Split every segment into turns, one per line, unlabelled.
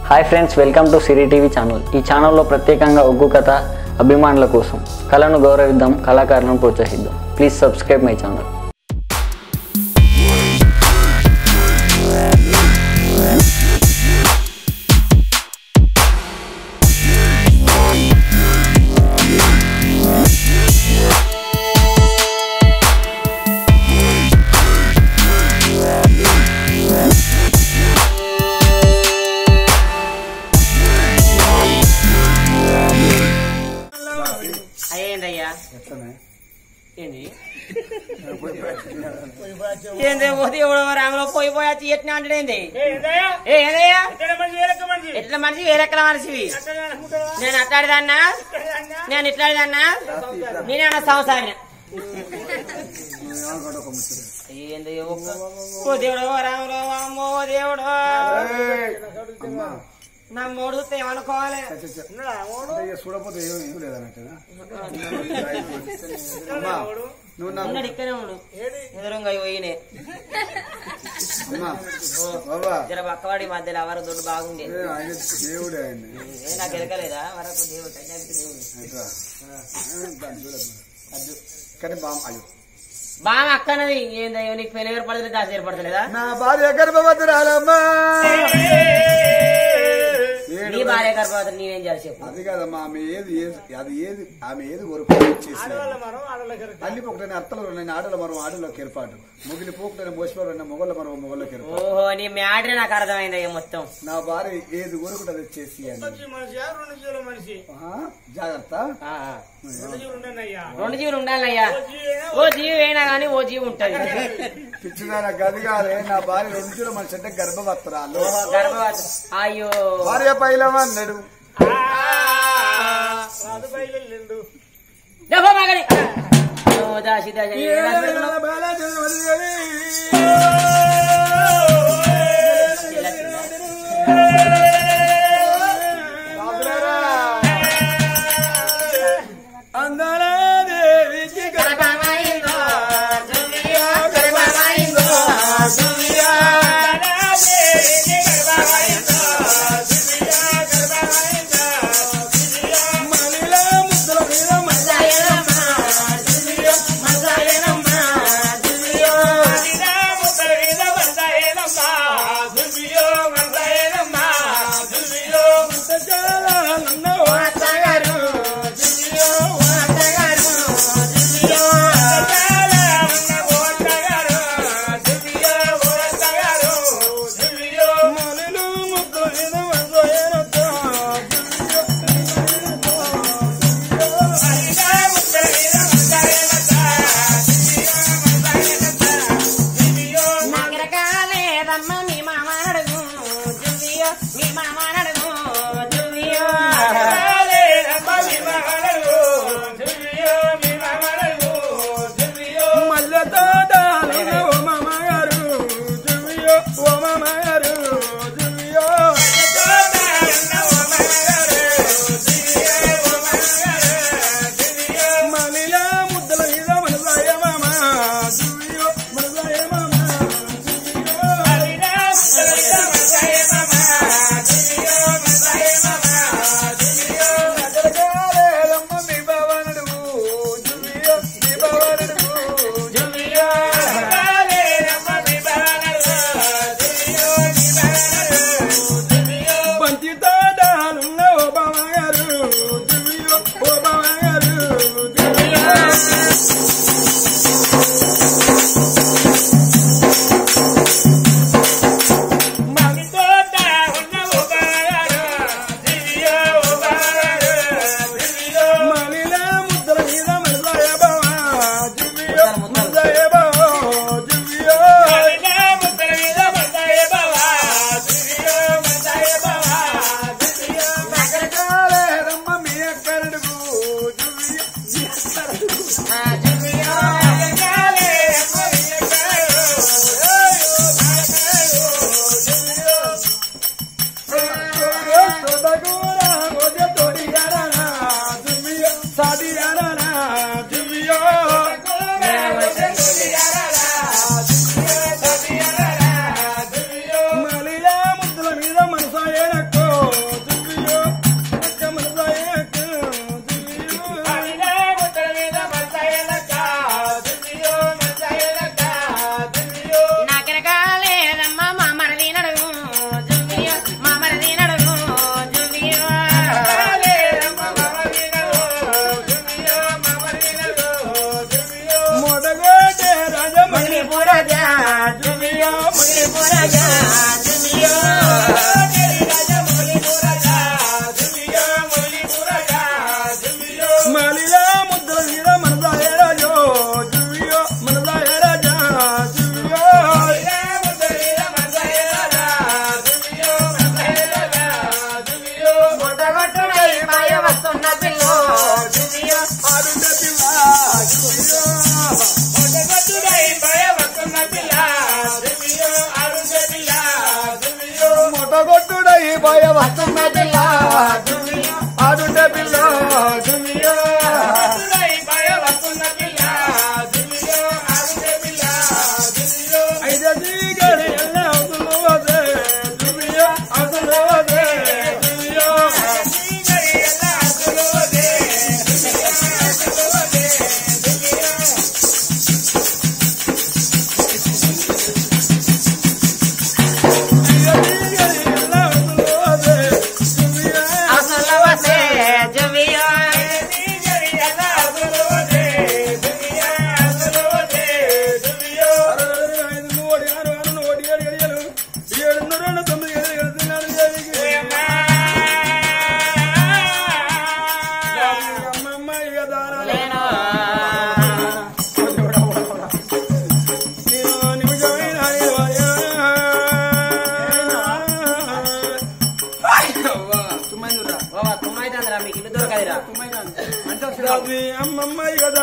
Hi friends welcome to Siri TV channel ఈ ఛానల్లో ప్రత్యేకంగా ఒగ్గు కథ అభిమానుల కోసం కళను గౌరవిద్దాం కళాకారులను ప్రోత్సహిద్దాం ప్లీజ్ సబ్స్క్రైబ్ మై ఛానల్
అయ్యేందయ్యా ఏంది ఏంది పోతే ఎవడో రాములో పోయి పోయి వచ్చి ఎట్లా అంటాడేంది ఏ ఏందయ్యా ఎట్లా మనిషి వేరెక్కల మనిషివి నేను అట్లాడిదన్నా నేను ఇట్లాడిదన్నా నేనేమన్నా సంవత్సరం ఏంది ఒక్క ఓ దేవుడో రాములో అమ్మో దేవుడో నా మూడు చూస్తే ఏమనుకోవాలి
చూడపోతే ఏం ఏం లేదన్నట్టుగా అమ్మా నువ్వు నాకు
ఉన్నాడు ఇక్కడే ఉన్నాడు ఎదురుగా పోయినే
అమ్మా బాబా
జర పక్కవాడి మధ్యలో ఎవరు దొడ్డు బాగుండే
ఏ, ఆయన దేవుడే ఆయన
ఏ నాకు ఎరకలేదా వరకు దేవుడు కన్యాకి దేవుడు
ఎట్లా? ఏ, దాన్ని చూడమ్మా. కానీ బామ్మ అయ్యో
బాగా అక్కనది ఏందో నీకు పెళ్లి ఏర్పడలేదు దాసి ఏర్పడతలేదా
నా భార్య గర్భవతురాలమ్మా
నీ
ఏడు
భార్య గర్భవతి నేనేం చేయాలి చెప్పు
అది కాదమ్మా ఆమె ఏది ఏది అది ఏది ఆమె ఏది కోరుకుని చేసి అల్లి పొక్కటైన అత్తలు ఉన్నాయి ఆడల మరో ఆడలోకి ఏర్పాటు ముగిలి పోకుటైన మోసవారు ఉన్న మొగళ్ళ మరో మొగళ్ళకి ఏర్పాటు
ఓహో నీ మ్యాటర్ నాకు అర్థమైందయ్య మొత్తం
నా భార్య ఏది కోరుకుంటే అది చేసి అని ఆహా, జాగ్రత్త
ఆ, ఆ. రెండు జీవులు ఉండాలయ్యా ఓ జీవి అయినా గానీ ఓ జీవి ఉంటది
పిచ్చిదాన గది కాదే నా భార్య రెండు చూడ మనిషి అంటే గర్భవత్రాలు
ఓహో, గర్భవతి అయ్యో
భార్య పైలమన్నాడు
డబ్బా మగడి ఓ దాసి దాసి ఏ రాత్రి చిల్ల చిల్ల. గర్భమైందో, జువియో, గర్భమైందో, జువియో. మజాయనమ్మా, జువియో, మజాయనమ్మా, జువియో. ఓ అత్తగారు, జువియో, ఓ అత్తగారు, జువియో. నగరకాలేదమ్మ మీ మామ నడుగు జువియో మీ మామ నడుగు జువియో
మలిలా ముద్దల వీర మనదాయ రాజో దివ్యో మనదాయ రాజా దివ్యో
వస్తున్న పిల్లో
ఆడుండే పిల్ల దివ్యో మొట్టగొట్టుడై భయ వస్తున్న పిల్ల ఆడుండే పిల్ల దివ్యో అయితే దిగడి ఎలా అవుతుందో అదే దివ్యో అవుతుందో అదే దివ్యో దిగడి ఎలా అవుతుందో అదే దివ్యో
అసలు వసే జమియో నేను బాబా తుమ్మైతుందిరా మీకు ఇల్లు దొరకదురా
అమ్మమ్మ కదా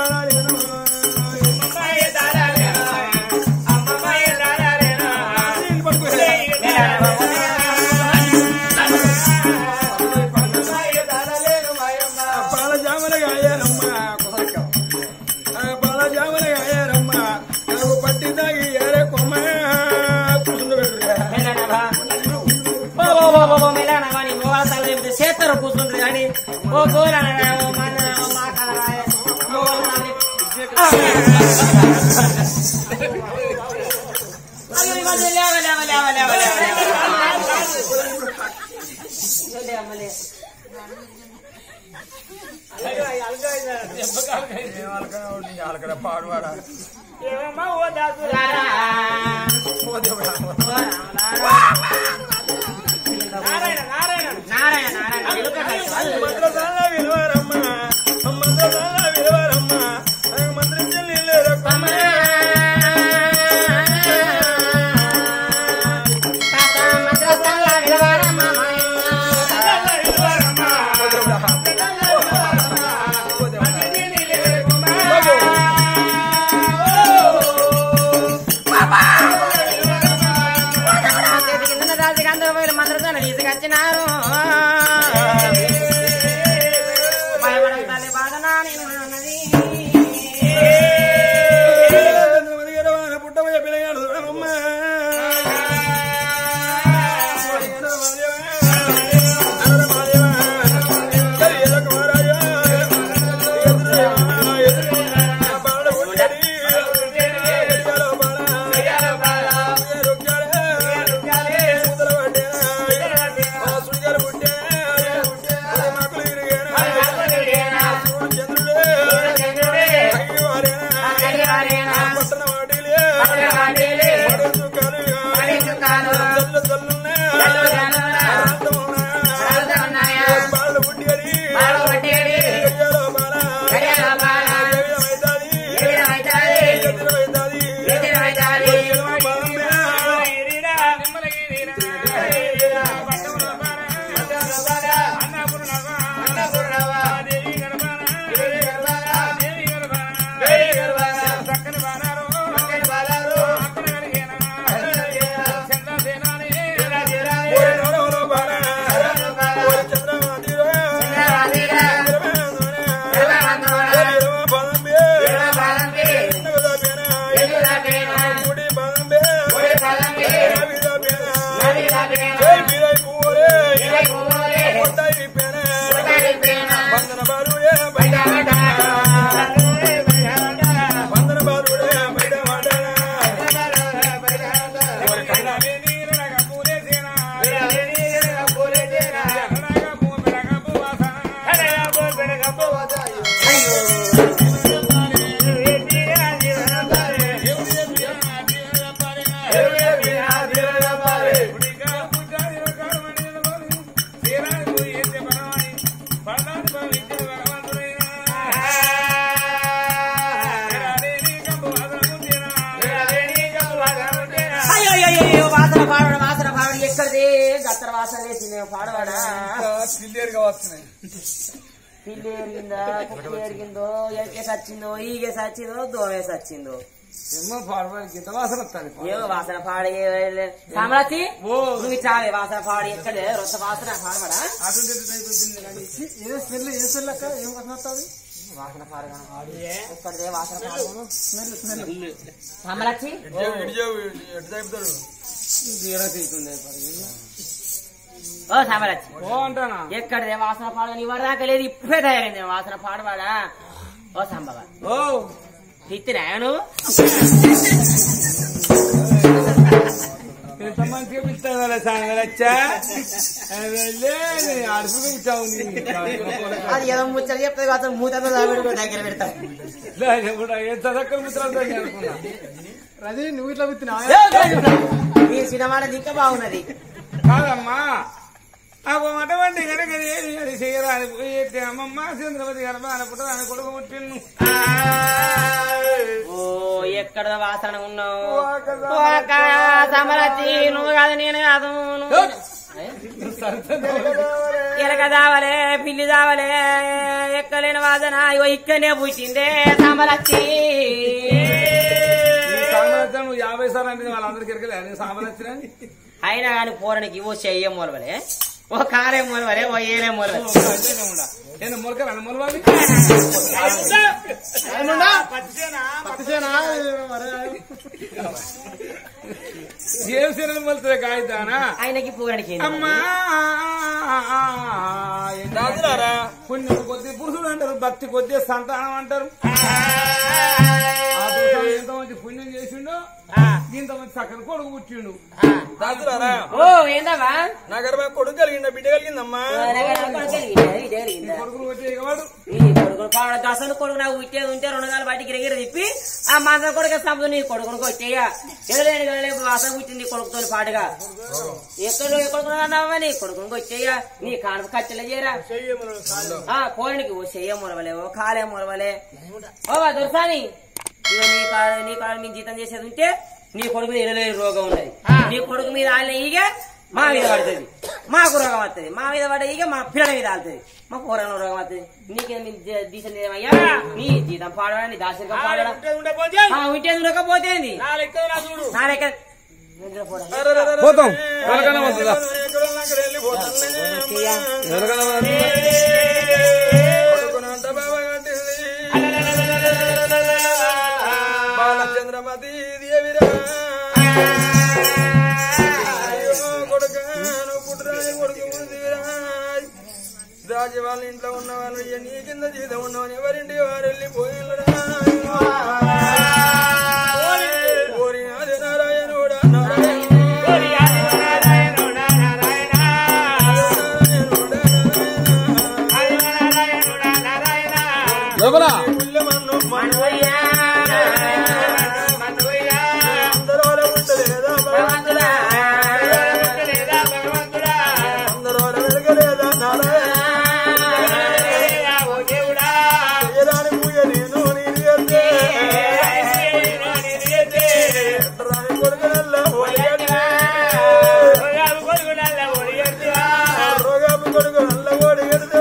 పాల జామల గాయారమ్మ పాల జామల గాయారమ్మ నాకు పట్టి తాగి ఏరే కొమ్మ
చేస్తారు కూర్చుంటారు కానీ ఓ గోరనరా ఓ మన ఓ మాకనరా అయ్యో ఇవాళ లేవ లేవ లేవ లేవ లేవ లేవ లేవ
పాడువాడా
లారా. నారాయణ నారాయణ ఎలుక కట్టు.
మంత్రసాల విలువరమ్మ మంత్రసాల విలువరమ్మ మంత్రించి నీళ్ళు
అమ్మ. తాత మద్రసాల విలువరమ్మ మాయమ్మ. చేతి కిందన దాల్చి అందరూ పోయి మంత్రసాల తీసుకొచ్చినారు భయపడతాలి బాధనా నేను అన్నది
పుట్టమయ్య పిల్లగాడు అమ్మ పుట్టే
పాడవాడా
పిల్లేరుగా వస్తున్నాయి
పిల్లి ఎరిగిందా కుక్క ఎరిగిందో ఎరికేసి వచ్చిందో ఈగేసి వచ్చిందో దోమేసి వచ్చిందో
ఏమో పాడబడి గీత వాసన వస్తాను
ఏమో వాసన పాడి సామరాచి నువ్వు చావే వాసన పాడి ఎక్కడ రొత్త వాసన పాడబడా
ఏ స్మెల్ ఏ స్మెల్ అక్క ఏం వాసన వస్తుంది
వాసన పాడగా ఎక్కడిదే వాసన పాడగను సామరాచి
జీరో తీస్తుంది
ఓ సామరాచి
ఓ అంటానా
ఎక్కడిదే వాసన పాడగా నీ దాకా లేదు ఇప్పుడే తయారైంది వాసన పాడవాడా ఓ సంభవ
ఓ
తిత్తినా నువ్వు
ఎంత మంచిగా పిలుస్తాను వాళ్ళ సాంగలచ్చా అడుపు పిలిచావు
అది ఏదో ముచ్చట చెప్తే కాదు మూతంతో దాబెట్టుకో దగ్గర పెడతా
ఎంత దక్కలు మిత్రాలు అనుకున్నా
అది నువ్వు ఇట్లా విత్తినా
నీ సినిమా ఇంకా బాగున్నది
కాదమ్మా నాకు అటువంటి కనుక ఏది అది చేయరాని పోయి అమ్మమ్మ చంద్రపతి గర్భ అనుకుంటుంది అని కొడుకు పుట్టిండు
ఓ ఎక్కడ వాసన ఉన్నావు ఒక సమరచి నువ్వు కాదు నేను కాదు నువ్వు ఎలక దావలే పిల్లి దావలే ఎక్కలేని వాసన ఇగో ఇక్కడనే పుట్టిందే సమరచి
సామర్థ్యం నువ్వు యాభై సార్లు అంటే వాళ్ళందరికీ ఎరకలే నేను సామర్థ్యం
అయినా కానీ పోరనికి ఓ చెయ్యం మొలవలే ఓ కాలేం మొలవలే ఓ ఏలేం మొలవలే
నేను మొలకలు అన్న మొలవాలి ఏం సీరలు మొలుతుంది కాగితానా
ఆయనకి పోరనికి ఏంది?
అమ్మా పుణ్యం కొద్ది పురుషుడు అంటారు భక్తి కొద్ది సంతానం అంటారు ఆ పురుషుడు ఎంత మంచి పుణ్యం చేసిండో ఇంత మంచి చక్కని కొడుకు పుట్టిండు
ఓ ఏందవ్వా
నా గర్భ కొడుకు కలిగిందా బిడ్డ కలిగిందమ్మా
కొడుకులు వచ్చే వాడు
ఈ కొడుకును కావడం దసలు కొడుకు నాకు ఉట్టేది ఉంటే రెండు కాలు బయటికి గిరగిర తిప్పి ఆ మందం కొడుకు సంపద నీ కొడుకునికి వచ్చేయ ఎదులేని గడలేపు వాసన పుట్టింది కొడుకుతో పాటుగా ఎక్కడ ఎక్కడుకున్నావా నీ కొడుకునికి వచ్చేయ నీ కానుక కట్టెలు చేయరా ఆ కోరికి ఓ చెయ్య మొలవలే ఓ కాలే మొలవలే ఓ దొరసాని ఇక నీ కాడ నీ కాడ మీ జీతం చేసేది ఉంటే నీ కొడుకు మీద ఎనలేని రోగం ఉన్నది నీ కొడుకు మీద ఆడిన ఈగ మా మీద పడుతుంది మాకు రోగం వస్తుంది మా మీద పడే ఈగ మా పిల్లల మీద ఆడుతుంది మా పూర్వంలో రోగం వస్తుంది నీకే దీసం అయ్యా నీ జీతం పాడవా నీ దాసరికం పాడవా ఆ, ఉంటే ఉండకపోతే ఏంది? నా లెక్క నిద్రపోవడం.
పోతాం ఎవరికైనా వస్తుందా
బాలచంద్రమతి దేవిరా కొడుకాను పుట్టురాని కొడుకు పుడితివిరా. రాజు వాళ్ళ ఇంట్లో ఉన్న వాళ్ళు ఇయ్య నీ కింద జీతం ఉన్నవని ఎవరింటి వారు వెళ్ళిపోయినరా ఓరి ఆది నారాయణుడా నారాయణుడా నారాయణుడా
లోపల
పుల్లమన్ను మన్వయ్యా అందరోడ ఉండలేదా భగవంతుడా అందరోడ వెలగలేదా నారాయణ చేయరాని పూజ నేను నీరు ఎత్తే రాని కొడుకునల్లా ఓడిగట్టే రోగాపు కొడుకు నల్ల ఓడిగడుతా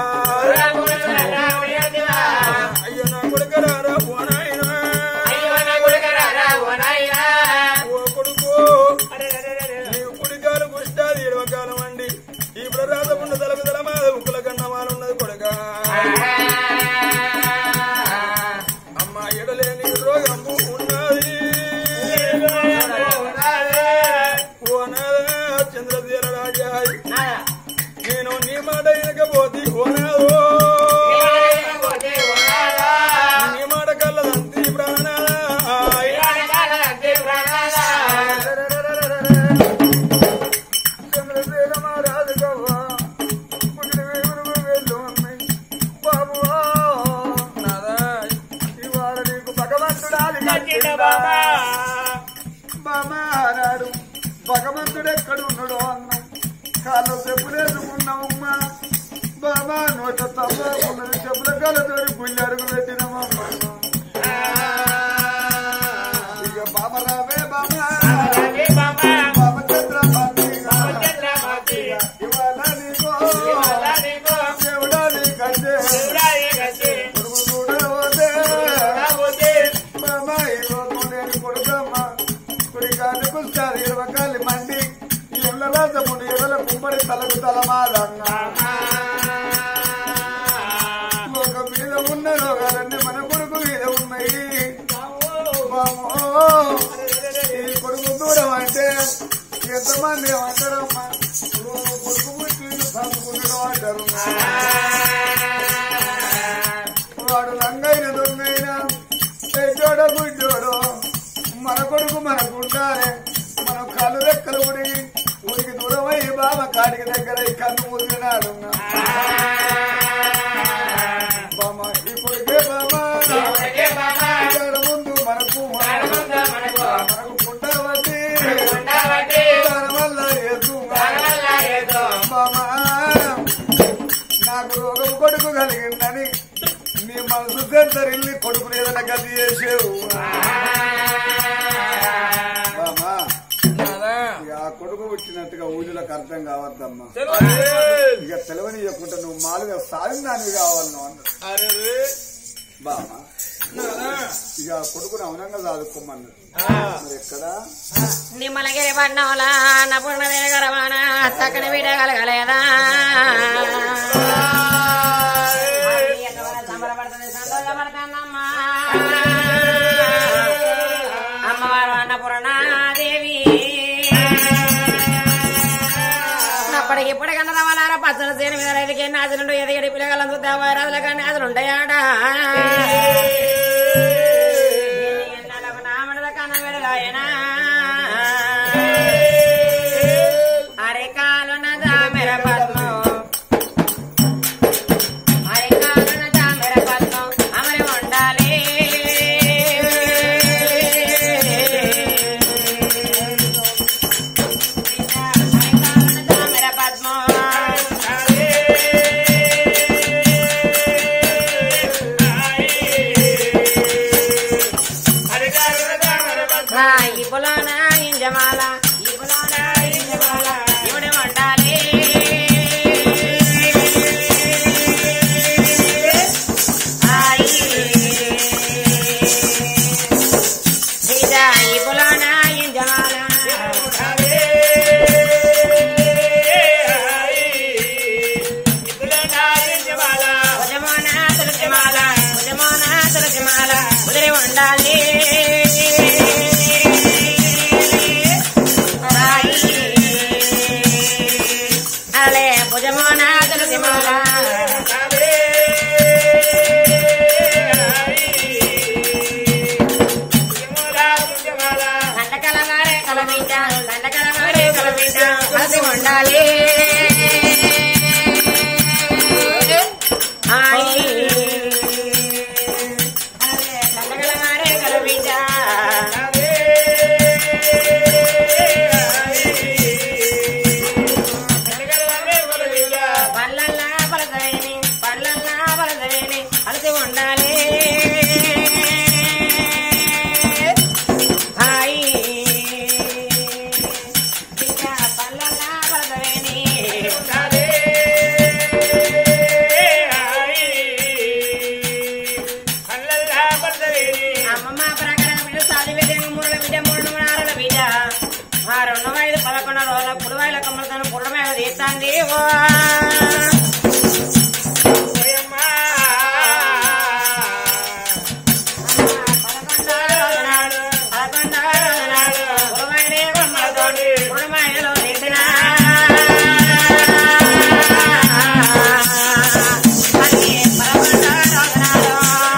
అయ్యో నా కొడుకరారా ఓ నాయనా ఓ కొడుకు నీవు కుడికాలు కుష్టాది ఎడవకాలం అండి ఈ ప్రరాధముండ తలకు తలమాద ఉక్కుల కన్నమాలున్నది కొడుక అమ్మ ఎడలేని రోగము ఉన్నది ఓ నాదా చంద్రశీల రాజా నేను నీ మాట వినకపోతే ఓ నాదో నీ మాట కల్లదంతి ప్రాణాలా చంద్రశీల మహారాజు గవ్వ పుట్టిన వేగులు వేళ్ళు ఉన్నాయి బాబువా నాదా ఇవాళ నీకు భగవంతుడాది బాబా బాబా అన్నాడు భగవంతుడు ఎక్కడున్నాడో అన్నాం కాళ్ళు చెప్పులేసుకున్నామమ్మా బాబా నోట తప్పకుండా చెప్పుల కాళ్ళతోటి గుళ్ళి అడుగు పెట్టినామమ్మా ఇక బాబా రావే బాబా బాబా చంద్రబాబు ఇవాళ
ఒక మీద ఉన్న రోగాలన్నీ మన కొడుకు మీద ఉన్నాయి బామో, ఈ కొడుకు దూరం అంటే ఎంతమంది ఏమంటారమ్మా కొడుకు పుట్టి చదువుకుంటారు అంటారు వాడు లంగైన దొంగైనా ఎడ్డోడో గుడ్డోడో మన కొడుకు మనకు ఉండాలి మన కళ్ళు రెక్కలు ఉడిగి ఉడికి దూరమై బామ కాడికి దగ్గర ఈ కన్ను ముదిరినాడు బామ ఈ కొడుకే బామ ఇక్కడ ముందు మనకు మనకు పుట్టవద్ది దాని వల్ల ఏదు బామ నాకు రోగం కొడుకు కలిగిందని నీ మనసు సెంతరిల్లి కొడుకు ఏదైనా గది చేసేవు బామా ఇక ఆ కొడుకు పుట్టినట్టుగా ఊళ్ళోకి అర్థం కావద్దమ్మా ఇక తెలవని ఇవ్వకుండా నువ్వు మాలుగా సాయం దానివి కావాలి నువ్వు అన్నాడు బామా ఇక ఆ కొడుకుని అవునంగా చదువుకోమన్నాడు మరి ఎక్కడ
నిమ్మలగిరి పట్నంలా నపుణ వేగరవాణ చక్కని బిడ్డ కలగలేదా సంబరపడుతుంది సంతోషపడుతుందమ్మా అమ్మవారు అన్నపూర్ణాదేవి అప్పటికి ఇప్పుడు కన్నా రమణార పచ్చని చేను మీద రైతుకి నాచులుండు ఎదిగడి పిల్లగాళ్ళందు దేవారాజుల కానీ నాచులు ఉంటాయాడా అరే కాలున దామెర పద్మం అరే కాలున దామెర పద్మం అమరి ఉండాలి అరే కాలున దామెర పద్మం నా ఇపులోన ఇంజమాల ఇపులోన ఇంజమాల ఇవిడి వండాలి ఆయి. సీత ఇపులోన ఇంజమాల భుజమోన తులసిమాల భుజమోన తులసిమాల కుదిరి ఉండాలి అలే భుజమోన తులసిమాల దండకల వారే కలబిడ్డ దండకల వారే కలబిడ్డ కలిసి ఉండాలి ఆయి. అలే దండకల వారే కలబిడ్డ పళ్ళల్లా పలసవేని పళ్ళల్లా పలసవేని కలిసి ఉండాలి హాయి ఇంకా పళ్ళల్లా పలసవేని అమ్మమ్మ ప్రకారం బిడ్డ సాది బిడ్డ మూడుల బిడ్డ మూడు మూడు ఆరుల బిడ్డ ఆ రెండు ఐదు పదకొండు రోజుల పుడువాయిల కమ్మలతో పుడమేళ తీస్తాంది ఓ పదకొండో రోజు నాడు, పదకొండో రోజు నాడు, పుడమేళే కొమ్మలతోటి పుడమేళలో తీసిన. అది పదకొండో రోజు నాడు,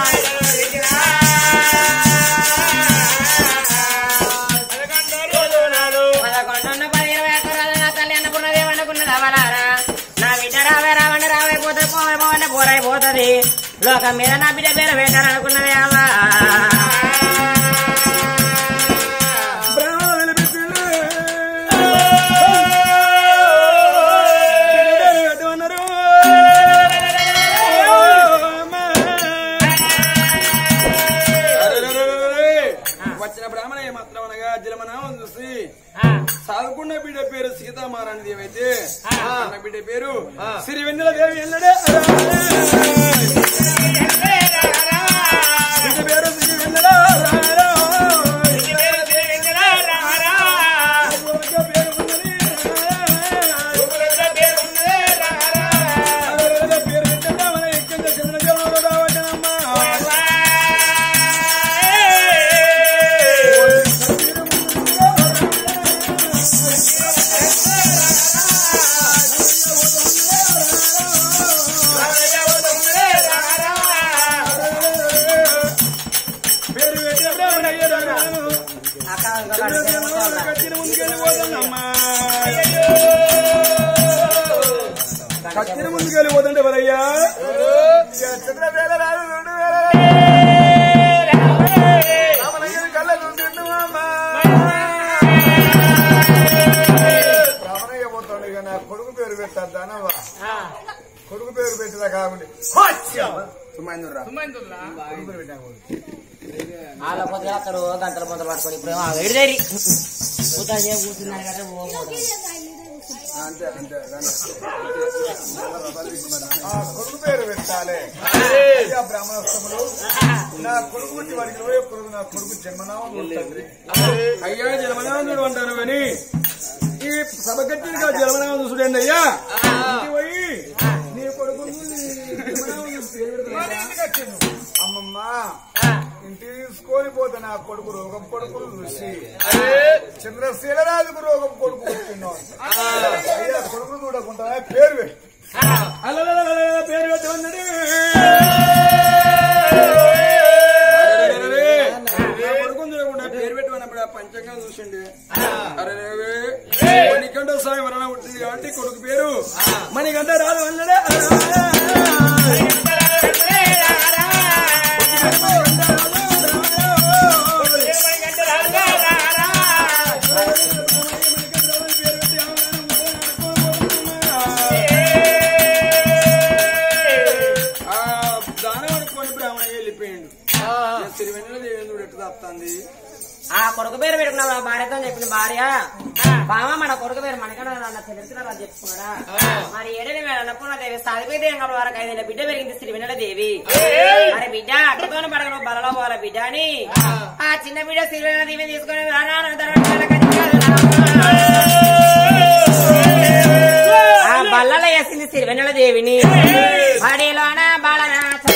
పదకొండున్న పది ఇరవై ఒక్క రోజు నా తల్లి అనుకున్నది ఏమనుకున్నది అవలారా నా బిడ్డ రావే రావండి రావే పోతే పోవే పోవండి పోరైపోతుంది లోకం మీద నా బిడ్డ పేరు పెట్టాలనుకున్నది అవ్వా
వచ్చిన బ్రాహ్మణ ఏమాత్రం అనగా జలమనామం చూసి సాగుకున్న బిడ్డ పేరు సీతామారాణి దేవి అయితే అన్న బిడ్డ పేరు శ్రీ వెన్నెల దేవి ఎల్లడే బిడ్డ పేరు శ్రీ వెన్నెల పేరు ఉన్నది ముందుకెళ్ళిపోతానమ్మా కత్తిని ముందుకెళ్ళిపోతుంటే ఎవరయ్యా
చంద్రవేల రాదు రెండు వేల రామనయ్యని కళ్ళ నుండి అమ్మా రామనయ్య పోతాడు ఇక నా కొడుకు పేరు పెట్టారు దానవ్వ కొడుకు పేరు పెట్టినా కాకుండా
సుమైందురా
వాళ్ళ పొద్దుగా అక్కడ గంటల పొద్దులు పట్టుకొని ఇప్పుడు ఏమో విడిదేరి కూర్చున్నారు కదా
అంతే అంతే ఆ కొడుకు పేరు పెట్టాలి అయ్యా బ్రాహ్మణోత్తములు నా కొడుకు పుట్టి వాడికి ఇరవై ఒక్క రోజు నా కొడుకు జన్మనామం ఉంటుంది
అయ్యా జలమనాథుడు అంటాను కానీ ఈ సభ కట్టిన జలమనాథం చూడండి అయ్యా ఇంటికి పోయి నీ కొడుకు
అమ్మమ్మ ఇంటికి తీసుకొని పోతే నా కొడుకు రోగం కొడుకులు చూసి చంద్రశీలరాజుకు రోగం కొడుకు పుట్టిండు అయ్యా కొడుకు చూడకుండా పేరు పెట్టు
అలలలలల పేరు పెట్టమన్నాడు నా కొడుకుని చూడకుండా పేరు పెట్టమన్నప్పుడు ఆ పంచంగా చూసిండు అరే మణికంఠ స్వామి వలన ఉంటుంది కాబట్టి కొడుకు పేరు మణికంఠ రాదు అన్నాడే ఆ దానం అనుకోని బ్రాహ్మణ వెళ్ళిపోయిండు సిరివెన్నెల దేవుడు ఎట్టు తప్పుతుంది
ఆ కొడుకు పేరు పెట్టుకున్నాడు ఆ భార్యతో చెప్పిన భార్య బామ మన కొడుకు పేరు మనకన్నా అన్న చరిత్ర అని చెప్పుకున్నాడా మరి ఏడని వేళ అన్నపూర్ణ దేవి సాధిపోతే ఎంగళ వరకు ఐదేళ్ళ బిడ్డ పెరిగింది శ్రీవినల దేవి మరి బిడ్డ అక్కతోని పడగను బలలో పోల బిడ్డ అని ఆ చిన్న బిడ్డ శ్రీవినల దేవి తీసుకొని రానా ఆ బల్లలో వేసింది శ్రీవినల దేవిని బడిలోన బాలన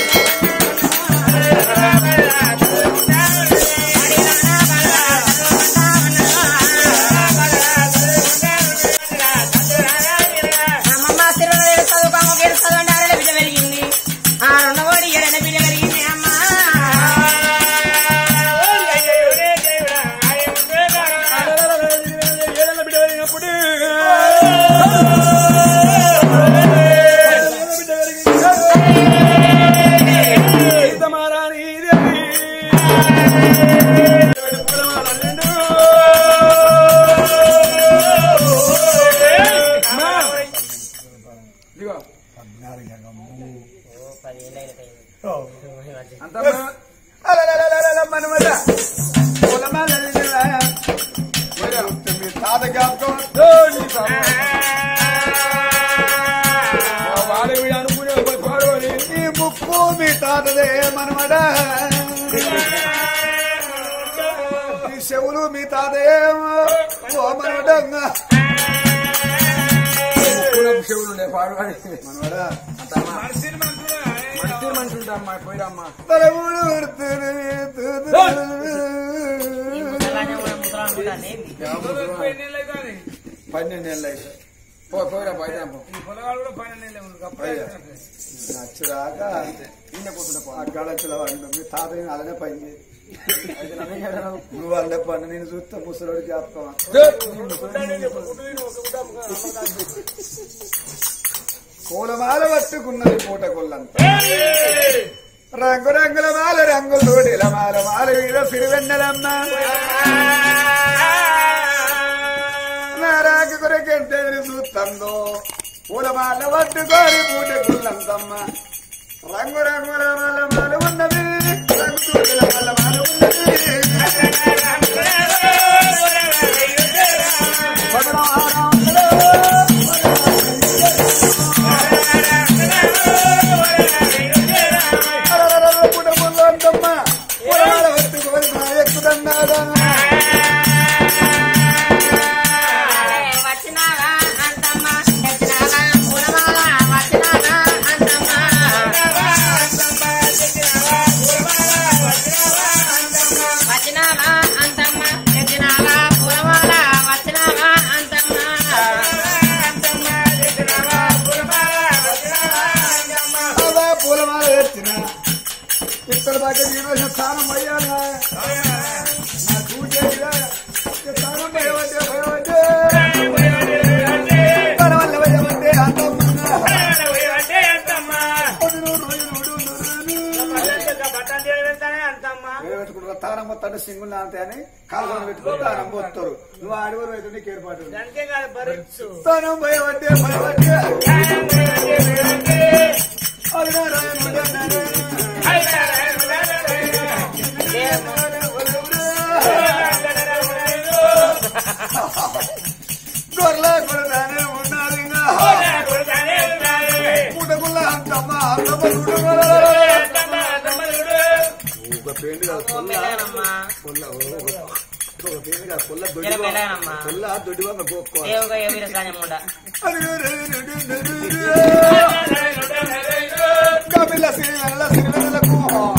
అమ్మమ్మ శ్రీవినల దేవి చదువుకోమ గెలుస్తుంది ఆడల బిడ్డ పెరిగింది ఆ రెండో ఓడి ఏడన బిడ్డ పెరిగింది అమ్మా
ఏడల బిడ్డ అయినప్పుడు సీతమారాణి దేవి పూలమాలన్నిండు. అమ్మా. ఇదిగో అంతమ్మా
అలలలలలల మనమద. పొలమాలల్లిరా. మీ తాత జ్ఞాపకం వద్దు, నీ తాత.
వాడు వీడు అనుకునే పాడవాలి
నీ ముక్కు మీ తాతదే మనమడ నీ చెవులు మీ తాతేమో ఓ మనమడంగా
చెవులు పాడవాలి
మనమడ
మనిషి మనిషి ఉంటామ్మా పోయిరమ్మా
తలముడు ఉడుతురు, తూతురు. పన్నెండేళ్ళు అయితే
పో పోయిరా పోయిరామ్మా
నచ్చదాకా ఆ గడచుల వాడిని మీ తాతని అలానే పని నువ్వు వాళ్ళ పని నేను చూస్తే ముసలోడి జ్ఞాపకం పూలమాల పట్టుకున్నది పూట కొల్లంతా రంగు రంగుల మాల రంగులు మాల మాల వీర సిరివెన్నెలమ్మ నా రాక కొరకెంటే చూస్తుందో పూలమాల పట్టుకొని పూట కొల్లంతమ్మ రంగు రంగుల మాల మాల ఉన్నది రంగు తూటుల మాల మాల ఉన్నది పుట్టముందమ్మ పూలమాల పట్టుకొని మా ఎక్కుదన్నాదా
వచ్చినావా అంతమ్మా తెచ్చినావా పూలమాల వచ్చినావా అంతమ్మా వచ్చినావా అంతమ్మా తెచ్చినావా పూలమాల వచ్చినావా అంతమ్మా
బాబా పూలమాల తెచ్చిన ఇక్కడ దాకా ఈరోజు స్నానం అయ్యానా నా చూసేదిరా స్నానం భయవద్దే భయవద్దే తానం మొత్తం సింగులు నాంతే అని కాలుకొని పెట్టుకొని తానం పోతారు నువ్వు ఆడవారు అయితే నీకు ఏర్పాటు ఉంది. తానం భయపడ్డే భయపడ్డే అది నారాయణుడు నారాయణుడు. గొర్రెల కొడతానే ఉన్నది ఇంకా. పుటకుల అంతమ్మ అంతమ్మ చూడగల. ఒక పేరు కాదు, పొల్ల.
మెల్లగనమ్మా
పొల్ల, ఓ, ఓ. ఒక పేరు కాదు, పొల్ల
జర
దొడ్డిగా.
మెల్లగనమ్మా
పొల్ల దొడ్డిగా గోక్కోవాలి.
దేవుగా ఎవరి సాధ్యముండ
కపిల శ్రీవెల్ల శ్రీవెల్లకు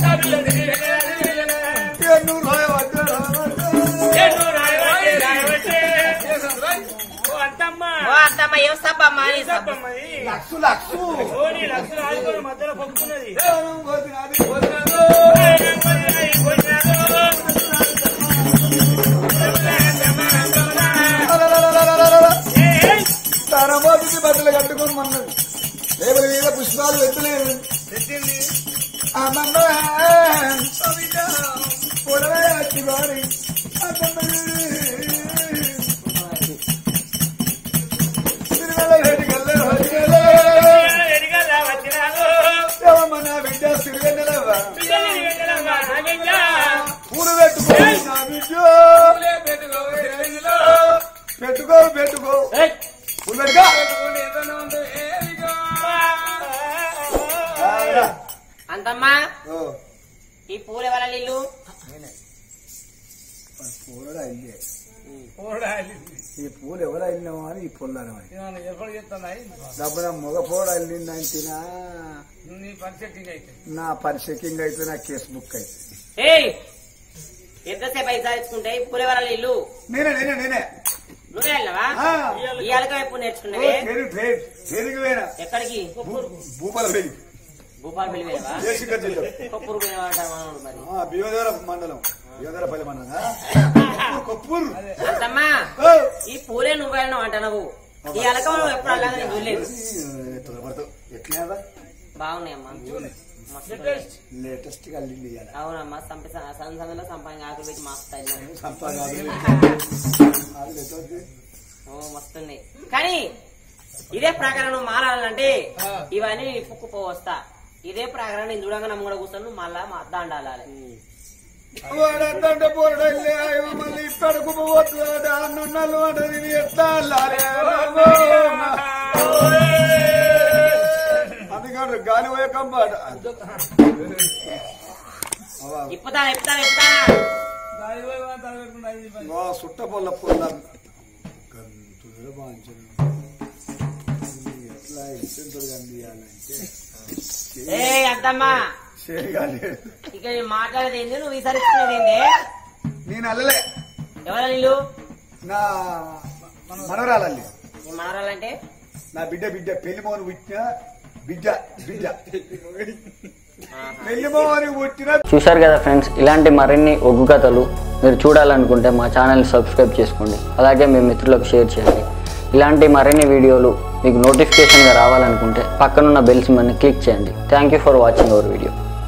ఎన్ను రాయ వడ్డల
ఓ అత్తమ్మ ఏం సబ్బమ్మా నీ సబ్బ
లక్షు లక్షు తన మోదికి బట్టలు కట్టుకొని మన్నది రేపటి మీద పుష్పాలు ఎత్తలేదు అమ్మమ్మ కవిత పొడవే వచ్చి వారి తిరుమల రెడ్డిగల్లే దేవమ్మ నా బిడ్డ సిరిగెన్నెలవ్వ పూలు పెట్టుకో నా బిడ్డ పెట్టుకో పెట్టుకో పూలు పెట్టుకో
అంతమ్మా
ఓ,
ఈ పూల వల్ల నీళ్ళు
పూలడా ఇల్లే ఈ పూలు ఎవరు వెళ్ళినామో అని ఈ పొల్లను అని
ఎప్పుడు చెప్తున్నాయి
డబ్బున మగ పూలు వెళ్ళిందంటినా
నీ పర్సెక్టింగ్ అయితే
నా పరిచకింగ్ అయితే నా కేసు బుక్ అయితే
ఏయ్ ఎంతసేపు అయితే సాధించుకుంటే ఈ పూల వల్ల నీళ్ళు
నేనే నేనే నేనే
నువ్వే వెళ్ళవా
ఆ.
ఈ అలక ఎప్పుడు నేర్చుకున్నావే
పేరు పేరు పేరుకి పోయినా
ఎక్కడికి
భూపాల పేరు
భూపాల్ పెళ్లి వెళ్ళవా
దేశిక జిల్లా
కొప్పురు పోయినవాడు మనోడు మరి
ఆ, బియోదేవర మండలం బియోదేవరపల్లి మండలం ఆ? కొప్పూరు
అంతమ్మా
ఓ!
ఈ పూలే నువ్వు వెళ్ళినావు అంట నువ్వు ఈ అలక మనం ఎప్పుడు అలాగే నేను చూడలేదు
ఏ, తొందరపడతావు. ఎట్లా
బాగున్నాయమ్మా మస్తు ఉన్నాయి.
లేటెస్ట్ గా అల్లింది ఇవాళ.
అవునమ్మా సంప సందలో సంపాదన ఆకులు పెట్టి మాస్తాయి
సంపాదన అది. అది ఎట్లవుతుంది?
ఓ మస్తున్నాయి కానీ ఇదే ప్రకారం నువ్వు మారాలంటే ఇవన్నీ నీ పుక్కు వస్తా ఇదే ప్రకారం నేను చూడంగా నమ్మ కూడా కూర్చొని నువ్వు మళ్ళా మా దండాలి
వాడంతంటే పోరడల్లే, అయ్యో మళ్ళీ ఇక్కడకు పోవట్లేదు, అన్నున్నలు అంటది, ఇది ఎట్లా అల్లాలే, రామో. అందుకని గాలి పోయే కంపాట
ఇప్పుతాను ఇప్పుతాను ఇప్పుతాను
దాని పోయి మనం తలపెట్టుకుంటే అది పని.
వా సుట్ట పొల్ల పొల్ల గంతులు బాంచను ఎట్లా ఇచ్చింటారు కానీ ఇవ్వాలంటే
ఏ అద్దమ్మా
చేయగాలి
ఇక నేను మాట్లాడేది ఏంది నువ్వు విసరిస్తున్నది ఏంది
నేను అల్లలే
ఎవరు నీళ్ళు
నా మనవరాలల్లి
నీ మారాలంటే
నా బిడ్డ బిడ్డ పెళ్లి మోని పుట్టిన బిడ్డ బిడ్డ పెళ్లి మోని పుట్టిన
చూశారు కదా ఫ్రెండ్స్ ఇలాంటి మరిన్ని ఒగ్గు కథలు మీరు చూడాలనుకుంటే మా ఛానల్ సబ్స్క్రైబ్ చేసుకోండి అలాగే మీ మిత్రులకు షేర్ చేయండి ఇలాంటి మరిన్ని వీడియోలు మీకు నోటిఫికేషన్గా రావాలనుకుంటే పక్కనున్న బెల్ సింబల్ని క్లిక్ చేయండి thank you for watching our video